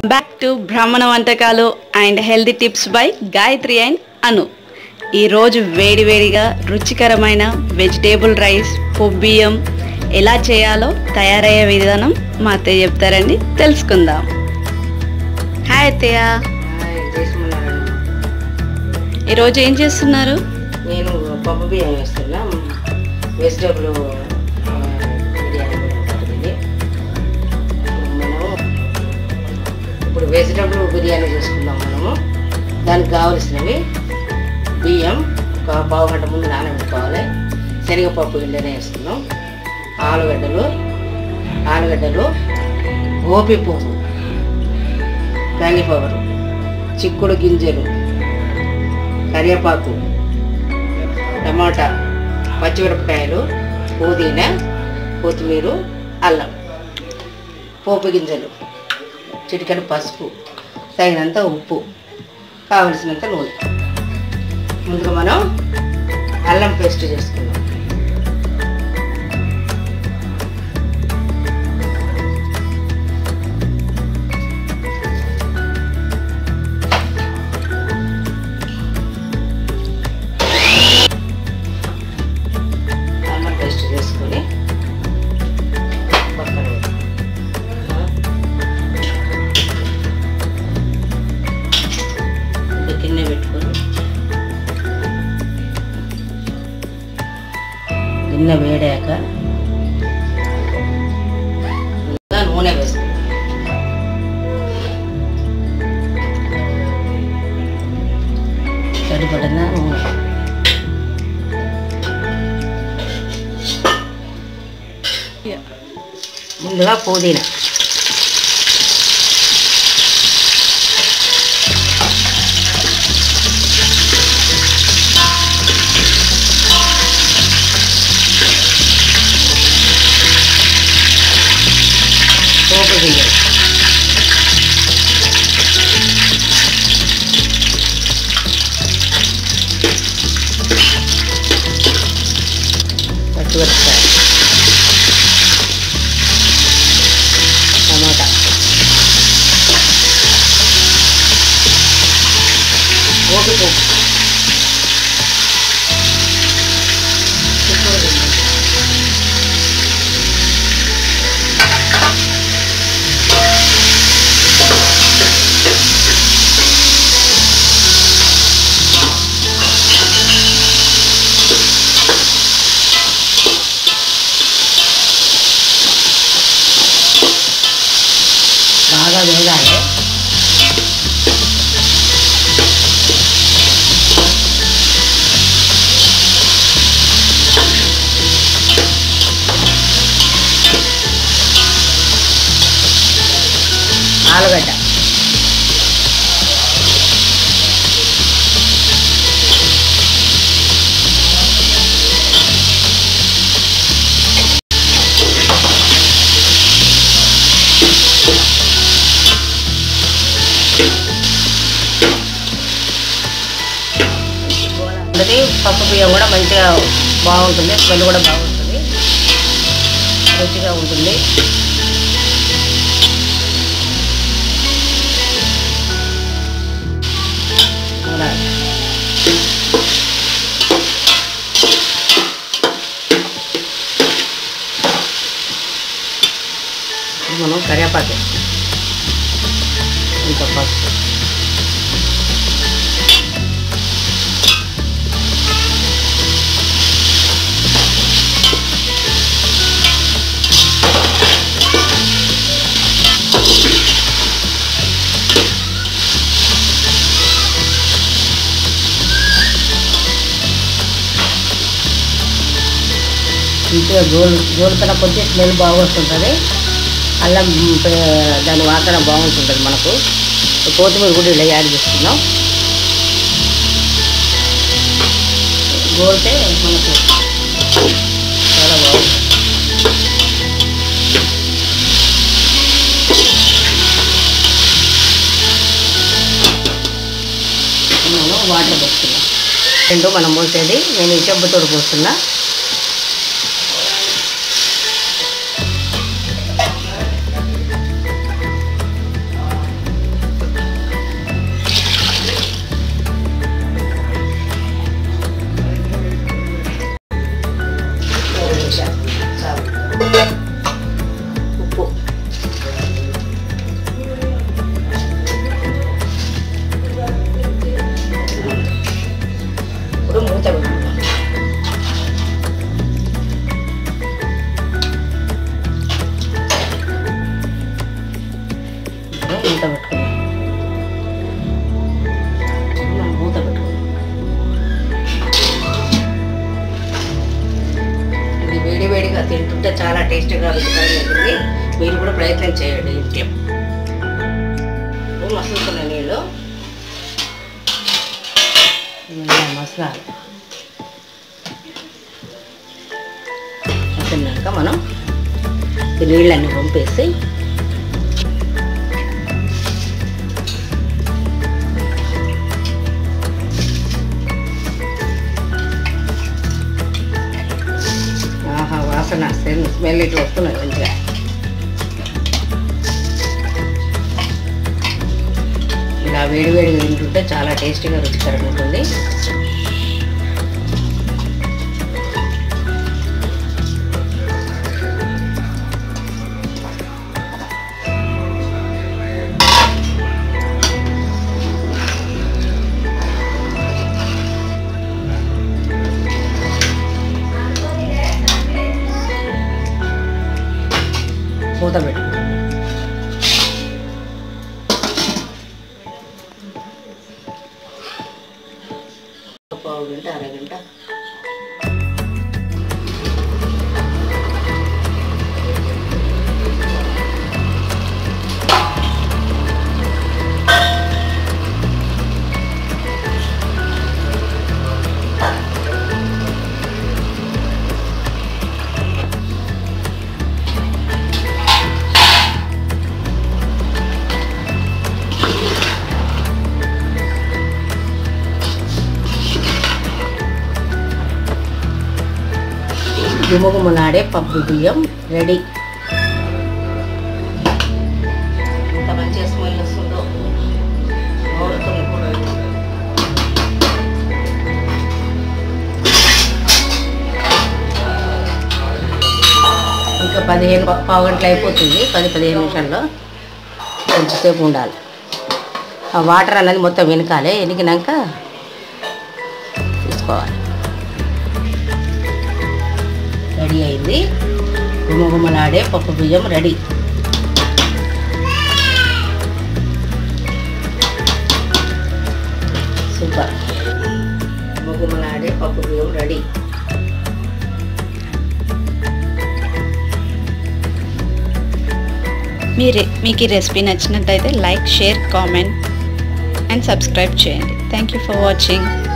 Back to బ్రాహ్మణ వంటకాలు and healthy tips by Gayatri and Anu ఈరోజు వేడివేడిగా రుచికరమైన వెజిటేబుల్ రైస్ బియ్యం ఎలా చేయాలో తయారయ్యే విధానం మా అత్తయ్య చెప్తారండి తెలుసుకుందాం హాయ్ అత్తయ్య చేసుకున్నానండి ఈరోజు ఏం చేస్తున్నారు నేను పప్పు బియ్యం వేస్తున్నా వెజిటేబుల్ బిర్యానీ కూడా ఉంటుంది మనము ఇప్పుడు వెజిటేబుల్ బిర్యానీ చేసుకుందాం మనము దానికి కావలసినవి బియ్యం ఒక పావు గంట ముందు నానబెట్టుకోవాలి శనగపప్పు గింజనే వేస్తున్నాం ఆలుగడ్డలు ఆలుగడ్డలు గోపి పువ్వు కాలీఫ్లవర్ చిక్కుడు గింజలు కరివేపాకు టమాటా పచ్చిమిరపకాయలు పుదీనా కొత్తిమీర అల్లం పోపు గింజలు చిటికెడు పసుపు తగినంత ఉప్పు కావలసినంత నూనె ముందుగా మనం అల్లం పేస్ట్ చేసుకుందాం అల్లం పేస్ట్ చేసుకొని పక్కన పెట్టుకోవాలి. ఒక గిన్నె పెట్టుకొని గిన్నె వేడాక ఇంకా నూనె వేసుకోవాలి సరిపడిన నూనె ముందుగా పుదీనా పోపు బియ్యం పచ్చిమిరపకాయ టమాటా ఓటు పోపు చిక్కుడు గింజలు. బాగా వేగాలి ఆలుగడ్డ ఉంటుంది పప్పు బియ్యం కూడా మంచిగా బాగుంటుంది స్మెల్ కూడా బాగుంటుంది రుచిగా ఉంటుంది అలా. ఇప్పుడు మనం కరివేపాకు వేస్తాం. ఇంకా పసుపు మంచిగా గోలు గోలుతున్న కొద్ది స్మెల్ బాగొస్తుంటుంది అల్లం పే- దాని వాసన బాగుంటుంటుంది మనకు కొత్తిమీర కూడా ఇలా యాడ్ చేస్తున్నాం గోలితే మనకు చాలా బాగుంటుంది మనం వాటర్ పోస్తున్నాం రెండు మనం పోసేది నేను ఈ చెంబుతో పోస్తున్నా మూత పెట్టుకున్నాం మనం మూత పెట్టుకున్నాం ఇది వేడి వేడిగా తింటుంటే చాలా టేస్టీగా రుచికరంగా ఉంటుంది మీరు కూడా ప్రయత్నం చేయండి ఇంట్లో ఇప్పుడు మసులుతున్న నీళ్ళు ఇలా మసలాలి మసిలినాక మనం ఈ నీళ్ళన్నీ పంపేసి ఆహా వాసన స్మెల్ స్మెల్ ఇట్లా వస్తున్నది మంచిగా ఇలా వేడి వేడిగా తింటుంటే చాలా టేస్టీగా రుచికరంగా ఉంటుంది మూత పెట్టు ఒక పావు గంట అరగంట గుమగుమలాడే పప్పు బియ్యం రెడీ ఎంత మంచిగా స్మెల్ వస్తుందో నోరుతుంది కూడా ఇంకా పదిహేను పా- పావు గంటలు అయిపోతుంది పది పదిహేను నిమిషాల్లో కొంచెంసేపు ఉండాలి ఆ వాటర్ అన్నది మొత్తం వెనకాలే వెనికినాక తీసుకోవాలి రెడీ అయింది గుమగుమలాడే పప్పు బియ్యం రెడీ సూపర్ గుమగుమలాడే పప్పు బియ్యం రెడీ మీరు మీకు ఈ రెసిపీ నచ్చినట్టయితే like share comment and subscribe చేయండి థ్యాంక్ యూ ఫర్ వాచింగ్